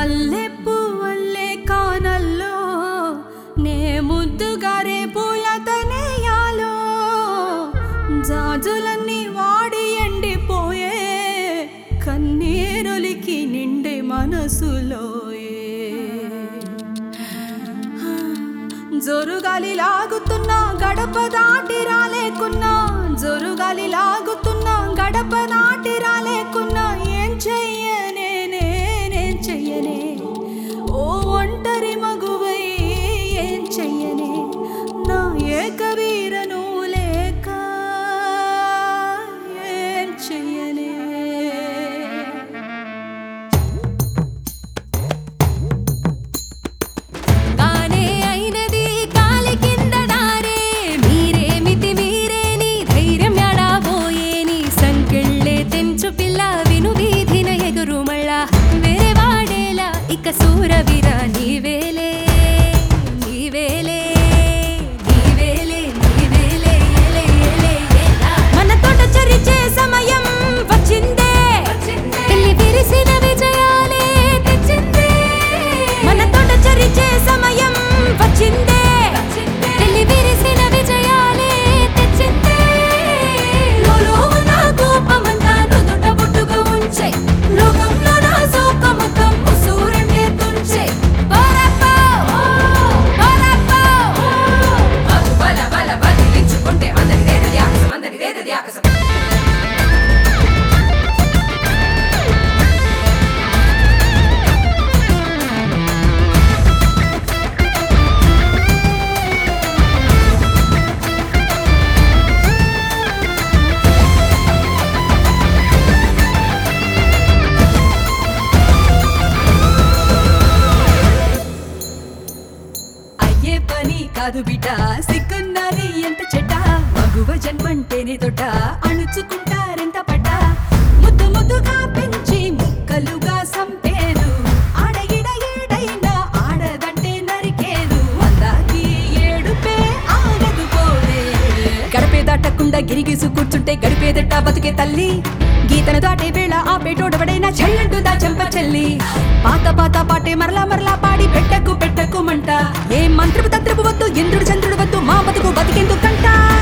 మల్లె పువ్వల్లే కానల్లో నే ముద్దుగారే పూలతనేయాలో జాజులన్నీ వాడి ఎండిపోయే కన్నీరులికి నిండే మనసులోయే జోరుగాలి లాగుతున్నా గడప దాటి రాలేకున్నా జోరుగాలి లాగుతున్నా గడప దాటి రాలేకున్నా ఏం చెయ్యనే నేనేం చెయ్యనే ఓ ఒంటరి మగువై ఏం చెయ్యనే నా ఏకవీరను లేక ఏం చెయ్యనే తానే అయినది కాలి కింద దారే మీరేమితి మీరేని ధైర్యం ఎడాబోయేని సంకెళ్ళే తెంచు పిల్ల విను వీధిన ఎగురు మళ్ళా వేరే వాడేలా ఇక సూరవీర నీవేలే నీవేలే నీవేలే నీవేలే ఏలే ఏలే ఏలా మన తోట చరిచే సమయం వచ్చిందే పెళ్లి విరిసిన విజయాలే తెచ్చిందే మన తోట చరిచే సమయం వచ్చిందే పెళ్లి విరిసిన విజయాలే తెచ్చిందే లోలో నా కోపమంతా నుదుట బొట్టుగా ఉంచే లోకంలో నా సోకముఖం ఉసూరంటే తుంచే పోరప్పో పోరప్పో బల బల బదిలించుకుంటే అందరిదేది ధ్యాసం అందరిదేది ధ్యాసం అయ్యే పని కాదు బిడ్డ సిగ్గున్నది ఎంత చెడ్డ మగువ జన్మంటేనే దొడ్డ అణుచుకుంటారెంత పడ్డ ముద్దు ముద్దుగా పెంచి ముక్కలుగా సంపేరు ఆడగిడ ఏడైనా ఆడదంటే నరికేరు అందాకి ఏడుపే ఆగదు పోరే గడపే దాటకుండా గిరిగీసు కూర్చుంటే గడిపేదట బతుకే తల్లి గీతను దాటే వేళ ఆ పేటోడవడైనా చెల్లంటూ దా చెంప చెల్లి పాత పాత పాటే మరలా మరలా పాడి పెట్టకు పెట్టకు మంట ఏ మంత్రపు తంత్రపు వద్దు ఇంద్రుడు చంద్రుడు వద్దు మా బతుకు బతికెందుకంట